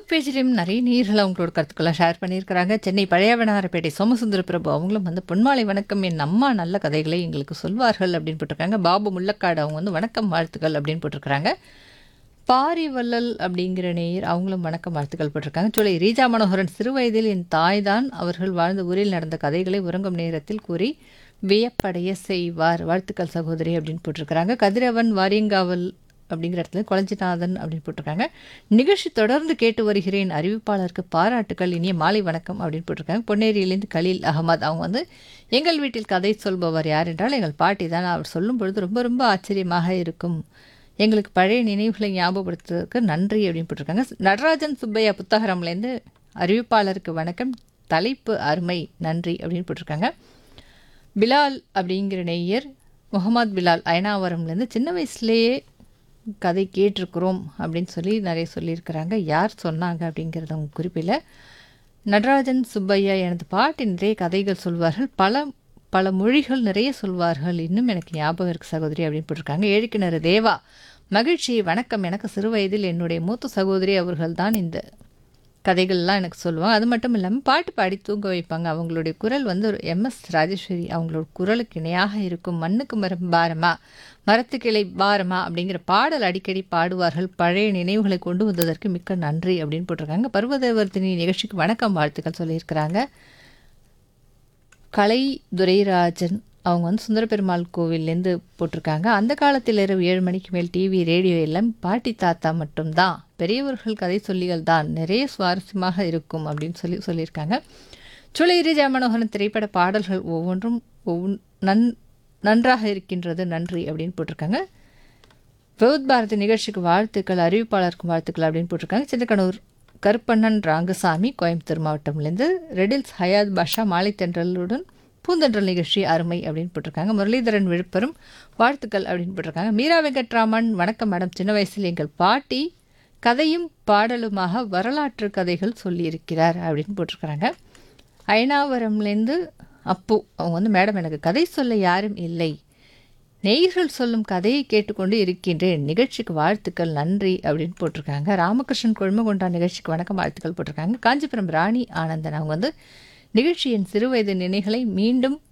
Facebook பேஜ்லேயும் நிறைய நேர்கள் அவங்களோட கருத்துக்களை ஷேர் பண்ணியிருக்கிறாங்க சென்னை பழையவனாரப்பேட்டை சோமசுந்தர பிரபு அவங்களும் வந்து பொன்மாலை வணக்கம் என் அம்மா நல்ல கதைகளை எங்களுக்கு சொல்வார்கள் அப்படின்னு போட்டிருக்காங்க பாபு முள்ளக்காடு அவங்க வந்து வணக்கம் வாழ்த்துக்கள் அப்படின்னு போட்டிருக்கிறாங்க பாரிவள்ளல் அப்படிங்கிற நேயர் அவங்களும் வணக்கம் வாழ்த்துக்கள் போட்டிருக்காங்க சோலை ரீஜா மனோகரன் சிறுவயதில் என் தாய்தான் அவர்கள் வாழ்ந்த ஊரில் நடந்த கதைகளை உறங்கும் நேரத்தில் கூறி வியப்படைய செய்வார் வாழ்த்துக்கள் சகோதரி அப்படின்னு போட்டிருக்கிறாங்க கதிரவன் வாரியங்காவல் அப்படிங்கிற இடத்துல குளஞ்சிநாதன் அப்படின்னு போட்டிருக்காங்க நிகழ்ச்சி தொடர்ந்து கேட்டு வருகிறேன் அறிவிப்பாளருக்கு பாராட்டுக்கள் இனிய மாலை வணக்கம் அப்படின்னு போட்டிருக்காங்க பொன்னேரியிலேருந்து கலீல் அகமது அவங்க வந்து எங்கள் வீட்டில் கதை சொல்பவர் யார் என்றால் எங்கள் பாட்டி தான் அவர் சொல்லும் பொழுது ரொம்ப ரொம்ப ஆச்சரியமாக இருக்கும் எங்களுக்கு பழைய நினைவுகளை ஞாபகப்படுத்துறதுக்கு நன்றி அப்படின்னு போட்டிருக்காங்க நடராஜன் சுப்பையா புத்தகரம்லேருந்து அறிவிப்பாளருக்கு வணக்கம் தலைப்பு அருமை நன்றி அப்படின்னு போட்டிருக்காங்க பிலால் அப்படிங்கிற நெய்யர் முகமது பிலால் அயனாவரம்லேருந்து சின்ன வயசுலேயே கதை கேட்டிருக்கிறோம் அப்படின்னு சொல்லி நிறைய சொல்லியிருக்கிறாங்க யார் சொன்னாங்க அப்படிங்கிறத அவங்க குறிப்பில் நடராஜன் சுப்பையா எனது பாட்டி நிறைய கதைகள் சொல்வார்கள் பல பல மொழிகள் நிறைய சொல்வார்கள் இன்னும் எனக்கு ஞாபகம் இருக்கு சகோதரி அப்படின்னு போட்டிருக்காங்க ஏழுக்கிணறு தேவா மகிழ்ச்சி வணக்கம் எனக்கு சிறு வயதில் என்னுடைய மூத்த சகோதரி அவர்கள் தான் இந்த கதைகள்லாம் எனக்கு சொல்லுவாங்க அது மட்டும் இல்லாமல் பாட்டு பாடி தூங்க வைப்பாங்க அவங்களுடைய குரல் வந்து ஒரு எம்எஸ் ராஜேஸ்வரி அவங்களோட குரலுக்கு இணையாக இருக்கும் மண்ணுக்கு மரம் பாரமா மரத்துக்கிளை பாரமா அப்படிங்கிற பாடல் அடிக்கடி பாடுவார்கள் பழைய நினைவுகளை கொண்டு வந்ததற்கு மிக்க நன்றி அப்படின்னு போட்டிருக்காங்க பர்வதவர்த்தினி நிகழ்ச்சிக்கு வணக்கம் வாழ்த்துக்கள் சொல்லியிருக்கிறாங்க கலை துரைராஜன் அவங்க வந்து சுந்தர பெருமாள் கோவில்லேருந்து போட்டிருக்காங்க அந்த காலத்தில் இரவு ஏழு மணிக்கு மேல் டிவி ரேடியோ எல்லாம் பாட்டி தாத்தா மட்டும்தான் பெரியவர்கள் கதை சொல்லிகள் தான் நிறைய சுவாரஸ்யமாக இருக்கும் அப்படின்னு சொல்லி சொல்லியிருக்காங்க சுளையிரி ஜாமனோகரன் திரைப்பட பாடல்கள் ஒவ்வொன்றும் ஒவ்வொன் நன் நன்றாக இருக்கின்றது நன்றி அப்படின்னு போட்டிருக்காங்க விவுத் பாரதி நிகழ்ச்சிக்கு வாழ்த்துக்கள் அறிவிப்பாளருக்கும் வாழ்த்துக்கள் அப்படின்னு போட்டிருக்காங்க சின்னக்கனூர் கருப்பண்ணன் ராங்கசாமி கோயம்புத்தூர் மாவட்டம்லேருந்து ரெடில்ஸ் ஹயாத் பாஷா மாலைத்தென்றலுடன் பூந்தென்றல் நிகழ்ச்சி அருமை அப்படின்னு போட்டிருக்காங்க முரளிதரன் விழுப்புரம் வாழ்த்துக்கள் அப்படின்னு போட்டிருக்காங்க மீரா வெங்கட்ராமன் வணக்கம் மேடம் சின்ன வயசில் எங்கள் பாட்டி கதையும் பாடலுமாக வரலாற்று கதைகள் சொல்லியிருக்கிறார் அப்படின்னு போட்டிருக்கிறாங்க அயனாவரம்லேருந்து அப்பு அவங்க வந்து மேடம் எனக்கு கதை சொல்ல யாரும் இல்லை நெய்கள் சொல்லும் கதையை கேட்டுக்கொண்டு இருக்கின்றேன் நிகழ்ச்சிக்கு வாழ்த்துக்கள் நன்றி அப்படின்னு போட்டிருக்காங்க ராமகிருஷ்ணன் கொழுமகொண்டா நிகழ்ச்சிக்கு வணக்கம் வாழ்த்துக்கள் போட்டிருக்காங்க காஞ்சிபுரம் ராணி ஆனந்தன் அவங்க வந்து நிகழ்ச்சியின் சிறுவயது நினைகளை மீண்டும்